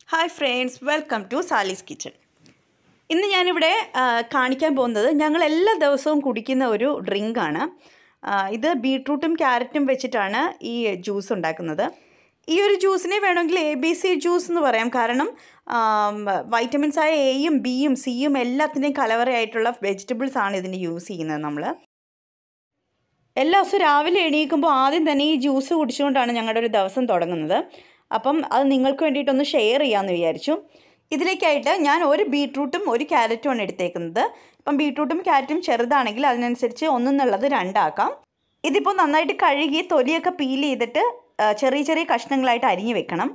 hi friends welcome to Sali's kitchen ഇന്ന് ഞാനിവിടെ ആ, കാണിക്കാൻ പോകുന്നത് ഞങ്ങൾ എല്ലാ ദിവസവും കുടിക്കുന്ന ഒരു ഡ്രിങ്കാണ് ഇത് ബീട്രൂട്ടും ക്യാരറ്റും വെച്ചിട്ടാണ് ഈ ജ്യൂസ് ഉണ്ടാക്കുന്നത് ഈ ഒരു ജ്യൂസിനെ വേണമെങ്കിൽ എ ബി സി ജ്യൂസ് എന്ന് പറയാം കാരണം വൈറ്റമിൻസ് ആയ എയും ബിയും സിയും എല്ലാത്തിൻ്റെയും കലവറയായിട്ടുള്ള വെജിറ്റബിൾസ് ആണ് ഇതിന് യൂസ് ചെയ്യുന്നത് നമ്മൾ എല്ലാ ദിവസവും രാവിലെ എണീക്കുമ്പോൾ ആദ്യം തന്നെ ഈ ജ്യൂസ് കുടിച്ചുകൊണ്ടാണ് ഞങ്ങളുടെ ഒരു ദിവസം തുടങ്ങുന്നത് അപ്പം അത് നിങ്ങൾക്ക് വേണ്ടിയിട്ടൊന്ന് ഷെയർ ചെയ്യാമെന്ന് വിചാരിച്ചു ഇതിലേക്കായിട്ട് ഞാൻ ഒരു ബീട്രൂട്ടും ഒരു ക്യാരറ്റുമാണ് എടുത്തേക്കുന്നത് ഇപ്പം ബീട്രൂട്ടും ക്യാരറ്റും ചെറുതാണെങ്കിൽ അതിനനുസരിച്ച് ഒന്നെന്നുള്ളത് രണ്ടാക്കാം ഇതിപ്പോൾ നന്നായിട്ട് കഴുകി തൊലിയൊക്കെ പീൽ ചെയ്തിട്ട് ആ, ചെറിയ ചെറിയ കഷ്ണങ്ങളായിട്ട് അരിഞ്ഞ് വെക്കണം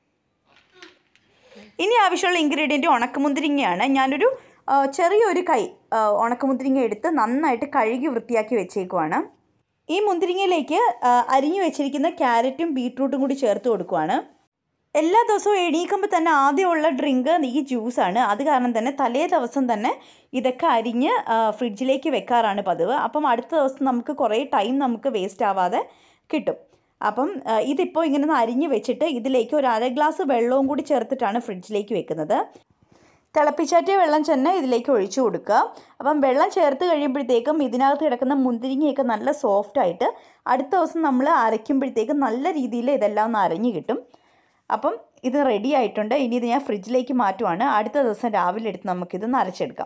ഇനി ആവശ്യമുള്ള ഇൻഗ്രീഡിയൻറ്റ് ഉണക്കമുന്തിരിങ്ങയാണ് ഞാനൊരു ആ, ചെറിയൊരു കൈ ആ, ഉണക്കമുന്തിരിങ്ങ എടുത്ത് നന്നായിട്ട് കഴുകി വൃത്തിയാക്കി വെച്ചേക്കുവാണ് ഈ മുന്തിരിങ്ങയിലേക്ക് ആ, അരിഞ്ഞു വെച്ചിരിക്കുന്ന ക്യാരറ്റും ബീട്രൂട്ടും കൂടി ചേർത്ത് കൊടുക്കുവാണ് എല്ലാ ദിവസവും എണീക്കുമ്പോൾ തന്നെ ആദ്യമുള്ള ഡ്രിങ്ക് ഈ ജ്യൂസാണ് അത് കാരണം തന്നെ തലേ ദിവസം തന്നെ ഇതൊക്കെ അരിഞ്ഞ് ആ, ഫ്രിഡ്ജിലേക്ക് വെക്കാറാണ് പതിവ് അപ്പം അടുത്ത ദിവസം നമുക്ക് കുറേ ടൈം നമുക്ക് വേസ്റ്റ് ആവാതെ കിട്ടും അപ്പം ആ, ഇതിപ്പോൾ ഇങ്ങനെ ഒന്ന് അരിഞ്ഞ് വെച്ചിട്ട് ഇതിലേക്ക് ഒരു അര ഗ്ലാസ് വെള്ളവും കൂടി ചേർത്തിട്ടാണ് ഫ്രിഡ്ജിലേക്ക് വെക്കുന്നത് തിളപ്പിച്ചാറ്റിയ വെള്ളം തന്നെ ഇതിലേക്ക് ഒഴിച്ചു കൊടുക്കുക അപ്പം വെള്ളം ചേർത്ത് കഴിയുമ്പോഴത്തേക്കും ഇതിനകത്ത് കിടക്കുന്ന മുന്തിരിങ്ങയൊക്കെ നല്ല സോഫ്റ്റായിട്ട് അടുത്ത ദിവസം നമ്മൾ അരയ്ക്കുമ്പോഴത്തേക്കും നല്ല രീതിയിൽ ഇതെല്ലാം ഒന്ന് അരഞ്ഞ് കിട്ടും അപ്പം ഇത് റെഡി ആയിട്ടുണ്ട് ഇനി ഇത് ഞാൻ ഫ്രിഡ്ജിലേക്ക് മാറ്റുവാണ് അടുത്ത ദിവസം രാവിലെ എടുത്ത് നമുക്കിത് നരച്ചെടുക്കാം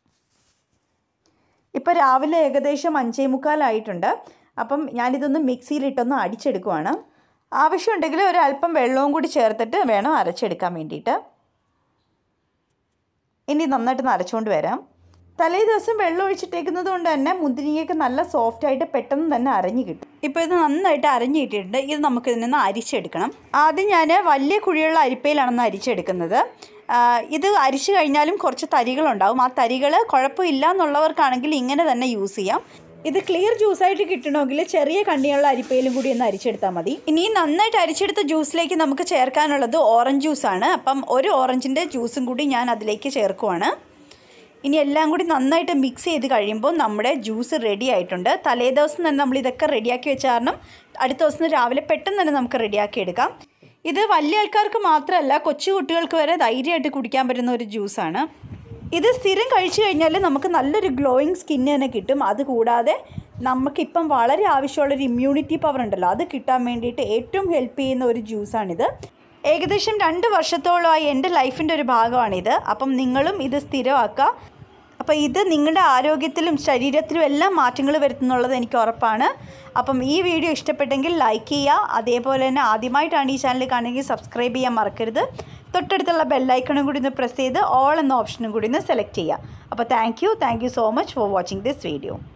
ഇപ്പോൾ രാവിലെ ഏകദേശം അഞ്ചേ മുക്കാലായിട്ടുണ്ട് അപ്പം ഞാനിതൊന്ന് മിക്സിയിലിട്ടൊന്ന് അടിച്ചെടുക്കുവാണ് ആവശ്യമുണ്ടെങ്കിൽ ഒരല്പം വെള്ളവും കൂടി ചേർത്തിട്ട് വേണം അരച്ചെടുക്കാൻ വേണ്ടിയിട്ട് ഇനി നന്നായിട്ട് നരച്ചുകൊണ്ട് വരാം തലേ ദിവസം വെള്ളം ഒഴിച്ചിട്ടേക്കുന്നത് കൊണ്ട് തന്നെ മുന്തിരിങ്ങയൊക്കെ നല്ല സോഫ്റ്റ് ആയിട്ട് പെട്ടെന്ന് തന്നെ അരഞ്ഞു കിട്ടും ഇപ്പോൾ ഇത് നന്നായിട്ട് അരഞ്ഞു കിട്ടിയിട്ടുണ്ട് ഇത് നമുക്ക് ഇതിൽ നിന്ന് അരിച്ചെടുക്കണം ആദ്യം ഞാൻ വലിയ കുഴിയുള്ള അരിപ്പയിലാണെന്ന് അരിച്ചെടുക്കുന്നത് ആ, ഇത് അരിച്ചു കഴിഞ്ഞാലും കുറച്ച് തരികളുണ്ടാവും ആ തരികൾ കുഴപ്പമില്ല എന്നുള്ളവർക്കാണെങ്കിൽ ഇങ്ങനെ തന്നെ യൂസ് ചെയ്യാം ഇത് ക്ലിയർ ജ്യൂസായിട്ട് കിട്ടണമെങ്കിൽ ചെറിയ കണ്ണിയുള്ള അരിപ്പയിലും കൂടി ഒന്ന് അരിച്ചെടുത്താൽ മതി ഇനി ഈ നന്നായിട്ട് അരിച്ചെടുത്ത ജ്യൂസിലേക്ക് നമുക്ക് ചേർക്കാനുള്ളത് ഓറഞ്ച് ജ്യൂസാണ് അപ്പം ഒരു ഓറഞ്ചിൻ്റെ ജ്യൂസും കൂടി ഞാൻ അതിലേക്ക് ചേർക്കുവാണ് ഇനി എല്ലാം കൂടി നന്നായിട്ട് മിക്സ് ചെയ്ത് കഴിയുമ്പോൾ നമ്മുടെ ജ്യൂസ് റെഡി ആയിട്ടുണ്ട് തലേ ദിവസം തന്നെ നമ്മൾ ഇതൊക്കെ റെഡിയാക്കി വെച്ച കാരണം അടുത്ത ദിവസം രാവിലെ പെട്ടെന്ന് തന്നെ നമുക്ക് റെഡിയാക്കി എടുക്കാം ഇത് വലിയ ആൾക്കാർക്ക് മാത്രമല്ല കൊച്ചു കുട്ടികൾക്ക് വരെ ധൈര്യമായിട്ട് കുടിക്കാൻ പറ്റുന്ന ഒരു ജ്യൂസാണ് ഇത് സ്ഥിരം കഴിച്ചു കഴിഞ്ഞാൽ നമുക്ക് നല്ലൊരു ഗ്ലോയിങ് സ്കിന്ന് തന്നെ കിട്ടും അതുകൂടാതെ നമുക്കിപ്പം വളരെ ആവശ്യമുള്ളൊരു ഇമ്മ്യൂണിറ്റി പവർ ഉണ്ടല്ലോ അത് കിട്ടാൻ വേണ്ടിയിട്ട് ഏറ്റവും ഹെൽപ്പ് ചെയ്യുന്ന ഒരു ജ്യൂസാണിത് ഏകദേശം രണ്ട് വർഷത്തോളമായി എൻ്റെ ലൈഫിൻ്റെ ഒരു ഭാഗമാണിത് അപ്പം നിങ്ങളും ഇത് സ്ഥിരമാക്കുക അപ്പോൾ ഇത് നിങ്ങളുടെ ആരോഗ്യത്തിലും ശരീരത്തിലും എല്ലാം മാറ്റങ്ങൾ വരുത്തുന്നുള്ളത് എനിക്ക് ഉറപ്പാണ് അപ്പം ഈ വീഡിയോ ഇഷ്ടപ്പെട്ടെങ്കിൽ ലൈക്ക് ചെയ്യുക അതേപോലെ തന്നെ ആദ്യമായിട്ടാണ് ഈ ചാനൽ കാണുമെങ്കിൽ സബ്സ്ക്രൈബ് ചെയ്യാൻ മറക്കരുത് തൊട്ടടുത്തുള്ള ബെല്ലൈക്കണും കൂടി ഒന്ന് പ്രസ് ചെയ്ത് ഓൾ എന്ന ഓപ്ഷനും കൂടി ഒന്ന് സെലക്ട് ചെയ്യുക അപ്പോൾ thank you thank you so much for watching this video